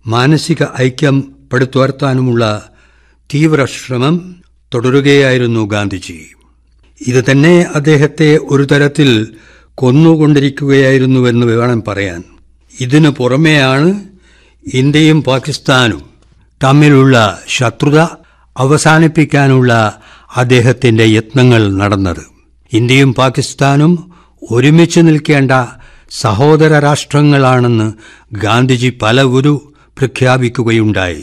മാനസിക ഐക്യം പടുത്തുയർത്താനുമുള്ള തീവ്ര ശ്രമം തുടരുകയായിരുന്നു ഗാന്ധിജി ഇത് തന്നെ അദ്ദേഹത്തെ ഒരു തരത്തിൽ കൊന്നുകൊണ്ടിരിക്കുകയായിരുന്നുവെന്ന് വേണം പറയാൻ ഇതിനു പുറമെയാണ് ഇന്ത്യയും പാകിസ്ഥാനും തമ്മിലുള്ള ശത്രുത അവസാനിപ്പിക്കാനുള്ള അദ്ദേഹത്തിന്റെ യത്നങ്ങൾ നടന്നത് ഇന്ത്യയും പാകിസ്ഥാനും ഒരുമിച്ച് നിൽക്കേണ്ട സഹോദര രാഷ്ട്രങ്ങളാണെന്ന് ഗാന്ധിജി പലവുരു പ്രഖ്യാപിക്കുകയുണ്ടായി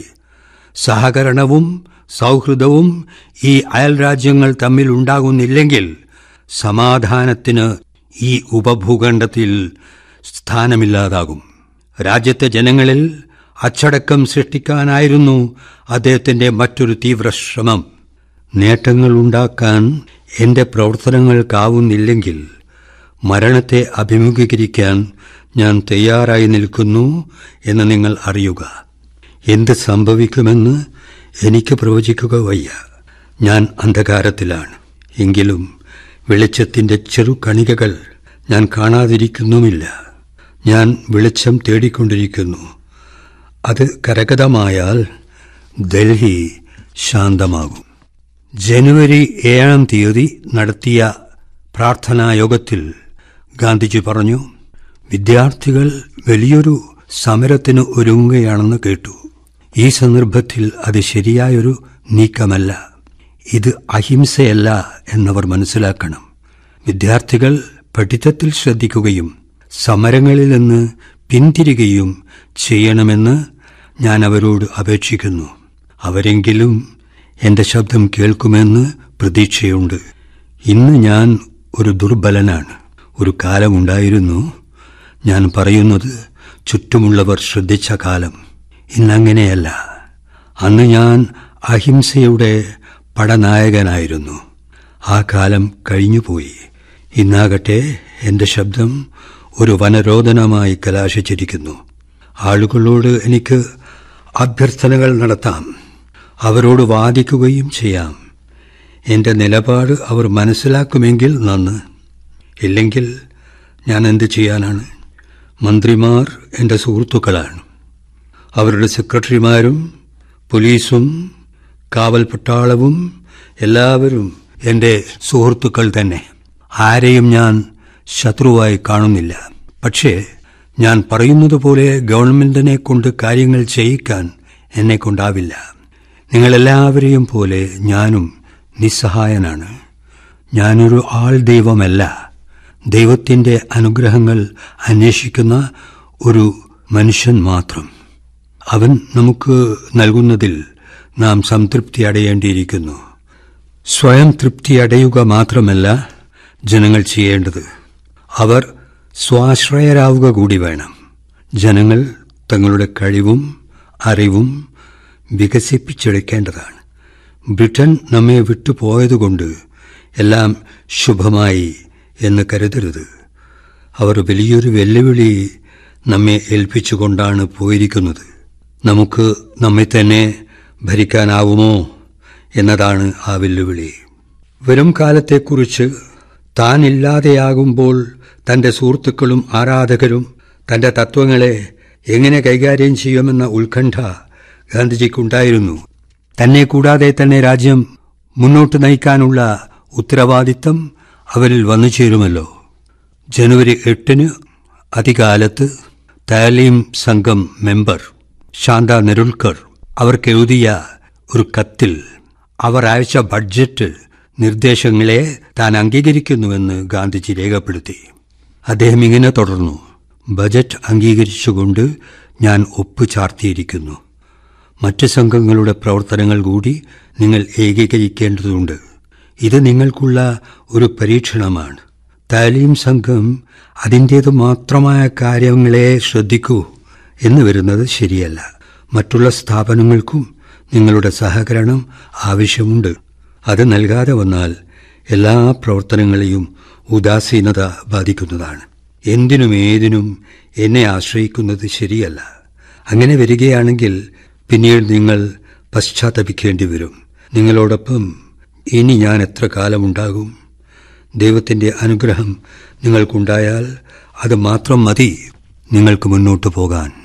സഹകരണവും സൗഹൃദവും ഈ അയൽരാജ്യങ്ങൾ തമ്മിൽ ഉണ്ടാകുന്നില്ലെങ്കിൽ സമാധാനത്തിന് ഈ ഉപഭൂഖണ്ഡത്തിൽ സ്ഥാനമില്ലാതാകും രാജ്യത്തെ ജനങ്ങളിൽ അച്ചടക്കം സൃഷ്ടിക്കാനായിരുന്നു അദ്ദേഹത്തിന്റെ മറ്റൊരു തീവ്ര ശ്രമം നേട്ടങ്ങൾ ഉണ്ടാക്കാൻ എന്റെ പ്രവർത്തനങ്ങൾക്കാവുന്നില്ലെങ്കിൽ മരണത്തെ അഭിമുഖീകരിക്കാൻ ഞാൻ തയ്യാറായി നിൽക്കുന്നു എന്ന് നിങ്ങൾ അറിയുക എന്ത് സംഭവിക്കുമെന്ന് എനിക്ക് പ്രവചിക്കുക വയ്യ ഞാൻ അന്ധകാരത്തിലാണ് എങ്കിലും വെളിച്ചത്തിന്റെ ചെറു കണികകൾ ഞാൻ കാണാതിരിക്കുന്നുമില്ല ഞാൻ വെളിച്ചം തേടിക്കൊണ്ടിരിക്കുന്നു അത് കരഗതമായാൽ ഡൽഹി ശാന്തമാകും ജനുവരി ഏഴാം തീയതി നടത്തിയ പ്രാർത്ഥനാ യോഗത്തിൽ ഗാന്ധിജി പറഞ്ഞു വിദ്യാർത്ഥികൾ വലിയൊരു സമരത്തിന് ഒരുങ്ങുകയാണെന്ന് കേട്ടു ഈ സന്ദർഭത്തിൽ അത് ശരിയായൊരു നീക്കമല്ല ഇത് അഹിംസയല്ല എന്നവർ മനസ്സിലാക്കണം വിദ്യാർത്ഥികൾ പഠിത്തത്തിൽ ശ്രദ്ധിക്കുകയും സമരങ്ങളിൽ നിന്ന് പിന്തിരികയും ചെയ്യണമെന്ന് ഞാൻ അവരോട് അപേക്ഷിക്കുന്നു അവരെങ്കിലും എന്റെ ശബ്ദം കേൾക്കുമെന്ന് പ്രതീക്ഷയുണ്ട് ഇന്ന് ഞാൻ ഒരു ദുർബലനാണ് ഒരു കാലമുണ്ടായിരുന്നു ഞാൻ പറയുന്നത് ചുറ്റുമുള്ളവർ ശ്രദ്ധിച്ച കാലം ഇന്നങ്ങനെയല്ല അന്ന് ഞാൻ അഹിംസയുടെ പടനായകനായിരുന്നു ആ കാലം കഴിഞ്ഞുപോയി ഇന്നാകട്ടെ എന്റെ ശബ്ദം ഒരു വനരോധനമായി കലാശിച്ചിരിക്കുന്നു ആളുകളോട് എനിക്ക് അഭ്യർത്ഥനകൾ നടത്താം അവരോട് വാദിക്കുകയും ചെയ്യാം എന്റെ നിലപാട് അവർ മനസ്സിലാക്കുമെങ്കിൽ നന്ന് ഇല്ലെങ്കിൽ ഞാൻ എന്ത് ചെയ്യാനാണ് മന്ത്രിമാർ എന്റെ സുഹൃത്തുക്കളാണ് അവരുടെ സെക്രട്ടറിമാരും പോലീസും കാവൽ പട്ടാളവും എല്ലാവരും എന്റെ സുഹൃത്തുക്കൾ തന്നെ ആരെയും ഞാൻ ശത്രുവായി കാണുന്നില്ല പക്ഷേ ഞാൻ പറയുന്നത് പോലെ ഗവൺമെന്റിനെ കൊണ്ട് കാര്യങ്ങൾ ചെയ്യിക്കാൻ എന്നെ കൊണ്ടാവില്ല നിങ്ങളെല്ലാവരെയും പോലെ ഞാനും നിസ്സഹായനാണ് ഞാനൊരു ആൾ ദൈവമല്ല ദൈവത്തിന്റെ അനുഗ്രഹങ്ങൾ അന്വേഷിക്കുന്ന ഒരു മനുഷ്യൻ മാത്രം അവൻ നമുക്ക് നൽകുന്നതിൽ നാം സംതൃപ്തി അടയേണ്ടിയിരിക്കുന്നു സ്വയം തൃപ്തി അടയുക മാത്രമല്ല ജനങ്ങൾ ചെയ്യേണ്ടത് അവർ സ്വാശ്രയരാവുക കൂടി വേണം ജനങ്ങൾ തങ്ങളുടെ കഴിവും അറിവും വികസിപ്പിച്ചെടുക്കേണ്ടതാണ് ബ്രിട്ടൻ നമ്മെ വിട്ടുപോയതുകൊണ്ട് എല്ലാം ശുഭമായി എന്ന് കരുതരുത് അവർ വലിയൊരു വെല്ലുവിളി നമ്മെ ഏൽപ്പിച്ചുകൊണ്ടാണ് പോയിരിക്കുന്നത് നമുക്ക് നമ്മെ തന്നെ ഭരിക്കാനാവുമോ എന്നതാണ് ആ വെല്ലുവിളി വരും കാലത്തെക്കുറിച്ച് താൻ ഇല്ലാതെയാകുമ്പോൾ തന്റെ സുഹൃത്തുക്കളും ആരാധകരും തന്റെ തത്വങ്ങളെ എങ്ങനെ കൈകാര്യം ചെയ്യുമെന്ന ഉത്കണ്ഠ ഗാന്ധിജിക്കുണ്ടായിരുന്നു തന്നെ കൂടാതെ തന്നെ രാജ്യം മുന്നോട്ട് നയിക്കാനുള്ള ഉത്തരവാദിത്തം അവരിൽ വന്നു ചേരുമല്ലോ ജനുവരി എട്ടിന് അതികാലത്ത് താലീം സംഘം മെമ്പർ ശാന്ത നെരുൽക്കർ അവർക്കെഴുതിയ ഒരു കത്തിൽ അവർ അയച്ച ബഡ്ജറ്റ് നിർദ്ദേശങ്ങളെ താൻ അംഗീകരിക്കുന്നുവെന്ന് ഗാന്ധിജി രേഖപ്പെടുത്തി അദ്ദേഹം ഇങ്ങനെ തുടർന്നു ബജറ്റ് അംഗീകരിച്ചുകൊണ്ട് ഞാൻ ഒപ്പ് ചാർത്തിയിരിക്കുന്നു മറ്റ് സംഘങ്ങളുടെ പ്രവർത്തനങ്ങൾ കൂടി നിങ്ങൾ ഏകീകരിക്കേണ്ടതുണ്ട് ഇത് നിങ്ങൾക്കുള്ള ഒരു പരീക്ഷണമാണ് താലീം സംഘം അതിൻ്റേത് മാത്രമായ കാര്യങ്ങളെ ശ്രദ്ധിക്കൂ എന്ന് വരുന്നത് ശരിയല്ല മറ്റുള്ള സ്ഥാപനങ്ങൾക്കും നിങ്ങളുടെ സഹകരണം ആവശ്യമുണ്ട് അത് നൽകാതെ വന്നാൽ എല്ലാ പ്രവർത്തനങ്ങളെയും ഉദാസീനത ബാധിക്കുന്നതാണ് എന്തിനും ഏതിനും എന്നെ ആശ്രയിക്കുന്നത് ശരിയല്ല അങ്ങനെ വരികയാണെങ്കിൽ പിന്നീട് നിങ്ങൾ പശ്ചാത്തപിക്കേണ്ടി വരും നിങ്ങളോടൊപ്പം ഇനി ഞാൻ എത്ര കാലമുണ്ടാകും ദൈവത്തിന്റെ അനുഗ്രഹം നിങ്ങൾക്കുണ്ടായാൽ അത് മാത്രം മതി നിങ്ങൾക്ക് മുന്നോട്ട് പോകാൻ